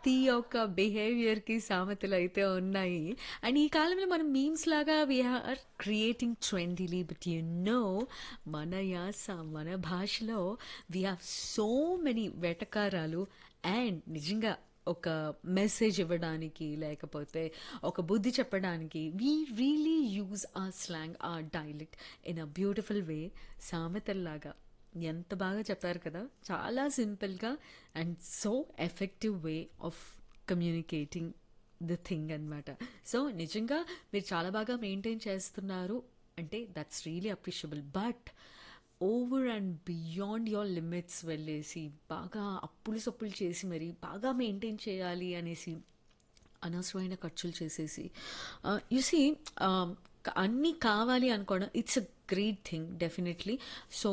ప్రతి ఒక్క బిహేవియర్‌కి సామెతలైతే ఉన్నాయి. అండ్ ఈ కాలంలో మనం మీమ్స్ లాగా we are creating trendily but you know మన యాస, మన భాషలో వి హావ్ సో మెనీ వెటకారాలు అండ్ నిజంగా ఒక మెసేజ్ ఇవ్వడానికి లేకపోతే ఒక బుద్ధి చెప్పడానికి we really use a slang a dialect in a beautiful way సామెతల్లాగా ఎంత బాగా చెప్పారు కదా చాలా సింపుల్గా and so effective way of communicating the thing అనమాట సో నిజంగా మీరు చాలా బాగా మెయింటైన్ చేస్తున్నారు అంటే that's really appreciable but over and beyond your limits వెళ్ళేసి బాగా అప్పులు సప్పులు చేసి మరి బాగా మెయింటైన్ చేయాలి అనేసి అనవసరమైన ఖర్చులు చేసేసి యుసి అన్నీ కావాలి అనుకోవడం it's a great thing definitely so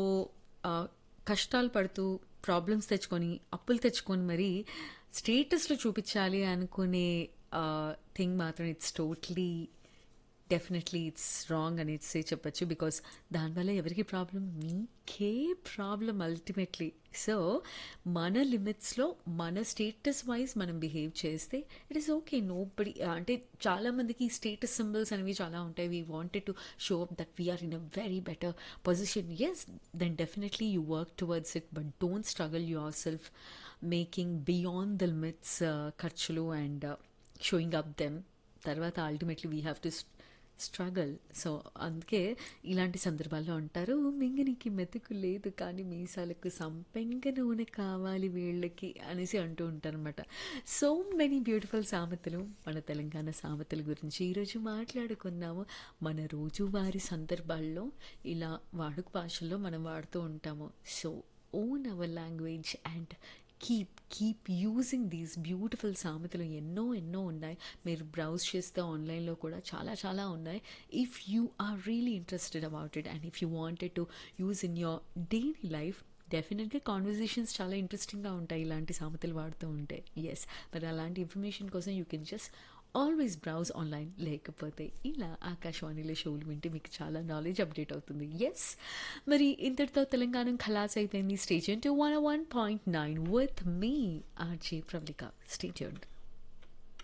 కష్టాలు పడుతూ ప్రాబ్లమ్స్ తెచ్చుకొని అప్పులు తెచ్చుకొని మరి స్టేటస్లో చూపించాలి అనుకునే థింగ్ మాత్రం it's totally definitely it's wrong అని సే చెప్పచ్చు బికాస్ దానివల్ల ఎవరికి ప్రాబ్లం మీకే ప్రాబ్లం అల్టిమేట్లీ సో మన లిమిట్స్లో మన స్టేటస్ వైజ్ మనం బిహేవ్ చేస్తే it is okay nobody అంటే చాలామందికి స్టేటస్ సింబల్స్ అనేవి చాలా ఉంటాయి we wanted to show up that we are in a very better position yes then definitely you work towards it but don't struggle your self making beyond the limits ఖర్చులు and showing up them తర్వాత ultimately we have to struggle so అందుకే ఇలాంటి సందర్భాల్లో అంటారు మింగనికి మెతుకు లేదు కానీ మీసాలకు సంపెంగ నూనె కావాలి వీళ్ళకి అనేసి అంటూ ఉంటారనమాట సో మెనీ బ్యూటిఫుల్ సామెతలు మన తెలంగాణ సామెతల గురించి ఈరోజు మాట్లాడుకున్నాము మన రోజువారీ సందర్భాల్లో ఇలా వాడుక భాషల్లో మనం వాడుతూ ఉంటాము so own our language and keep keep using these beautiful సామెతలు ఎన్నో ఎన్నో ఉన్నాయి మీరు బ్రౌజ్ చేస్తే ఆన్లైన్లో కూడా చాలా చాలా ఉన్నాయి if you are really interested about it and if you wanted to use in your daily life డెఫినెట్గా కాన్వర్జేషన్స్ చాలా ఇంట్రెస్టింగ్గా ఉంటాయి ఇలాంటి సామెతలు వాడుతూ ఉంటే ఎస్ మరి అలాంటి ఇన్ఫర్మేషన్ కోసం you can just always browse online లేకపోతే ఇలా ఆకాశవాణిలో షోలు వింటే మీకు చాలా నాలెడ్జ్ అప్డేట్ అవుతుంది ఎస్ మరి ఇంతటితో తెలంగాణ ఖలాస్ అయిపోయింది station two one one point nine with me RJ Pravalika stay tune